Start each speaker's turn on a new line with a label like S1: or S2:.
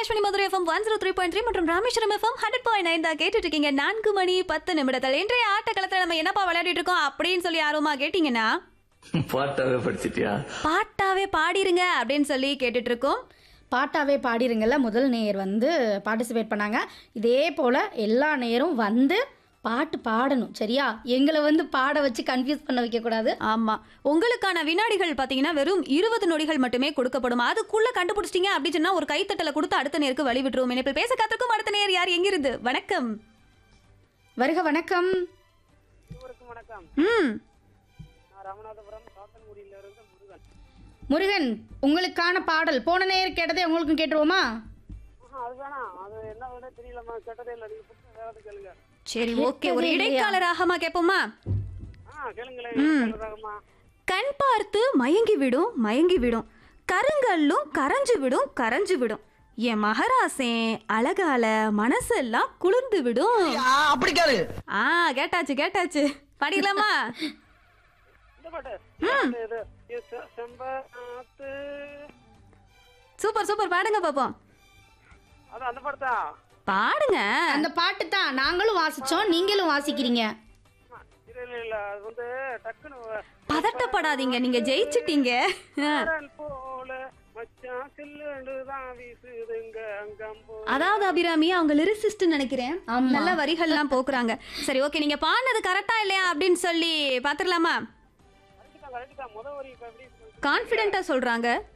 S1: Akashvani Madurai FM one zero three point three மற்றும் Rameswaram FM hundred point nine தான் கேட்டுட்டு இருக்கீங்க நான்கு மணி பத்து நிமிடத்தில் இன்றைய ஆட்டக்களத்தில் நம்ம என்னப்பா விளையாடிட்டு இருக்கோம் அப்படின்னு சொல்லி ஆர்வமா கேட்டீங்கன்னா
S2: பாட்டாவே படிச்சிட்டியா
S1: பாட்டாவே பாடிருங்க அப்படின்னு சொல்லி கேட்டுட்டு இருக்கோம்
S3: பாட்டாவே பாடிருங்கல்ல முதல் நேயர் வந்து பார்ட்டிசிபேட் பண்ணாங்க இதே போல் எல்லா நேரும் வந்து பாட்டு பாடணும் சரியா எங்களை வந்து பாட வச்சு கன்ஃபியூஸ் பண்ண வைக்கக்கூடாது
S1: ஆமா உங்களுக்கான வினாடிகள் பாத்தீங்கன்னா வெறும் இருபது நொடிகள் மட்டுமே கொடுக்கப்படும் அதுக்குள்ள கண்டுபிடிச்சிட்டீங்க அப்படின்னு சொன்னா ஒரு கைத்தட்டல கொடுத்து அடுத்த நேருக்கு வழி விட்டுருவோம் இணைப்பில் பேச காத்திருக்கும் அடுத்த நேர் யார் எங்கிருந்து வணக்கம்
S3: வருக வணக்கம்
S4: அனைவருக்கும் வணக்கம்
S1: ம்
S4: நான் ராமநாதபுரம் சாத்தன்குடியிலிருந்து முருகன்
S3: முருகன் உங்களுக்கான பாடல் போன நேயர் கேட்டதே உங்களுக்கும் கேட்டுருவோமா
S4: ஆஹா, அது வேணாம் அது என்ன விட தெரியலம்மா கேட்டதே இல்லை நீங்க புதுசா வேற எதுவும் கேளுங்க
S1: சரி ஓகே ஒரு
S3: கேட்கவே இல்லையா?
S1: இடைக்காலராகமா கேட்போமா
S4: ஆ கேளுங்களேன் கேளுறாங்கம்மா
S1: கண் பார்த்து மயங்கி விடும் மயங்கி விடும் கருங்கல்லும் கரைஞ்சு விடும் கரைஞ்சு விடும் என் மகராசே அழகால மனசெல்லாம் குளிர்ந்து விடும்
S5: அப்படி கேளு
S1: ஆ கேட்டாச்சு கேட்டாச்சு பாடிடலாமா
S4: இந்த பாட்டு இது, இது, இது செ- செம்பருத்து
S1: சூப்பர் சூப்பர் பாடுங்க பாப்போம்
S4: அது அந்த பாட்டு தான்
S1: பாடுங்க
S3: அந்த பாட்டு தான் நாங்களும் வாசிச்சோம் நீங்களும் வாசிக்கிறீங்க
S4: இல்ல இல்ல இல்ல அது வந்து டக்குன்னு வ-
S1: பதட்டப்படாதீங்க நீங்க ஜெயிச்சிட்டீங்க
S4: சாரல் போல மச்சான் சில்லுண்டு தான் வீசுதுங்க அங்கம் போ
S1: அதாவது அபிராமி அவங்க லிரிசிஸ்ட் நினைக்கிறேன்
S3: ஆமா.
S1: நல்ல வரிகள்லாம் போக்குறாங்க சரி ஓகே நீங்க பாடினது கரெக்டா இல்லையா அப்படின்னு சொல்லி பாத்துடலாமா
S4: கரெக்ட் தான் கரெக்ட் தான் முத வரி இப்ப எப்படி
S1: கான்ஃபிடென்ட்டா சொல்றாங்க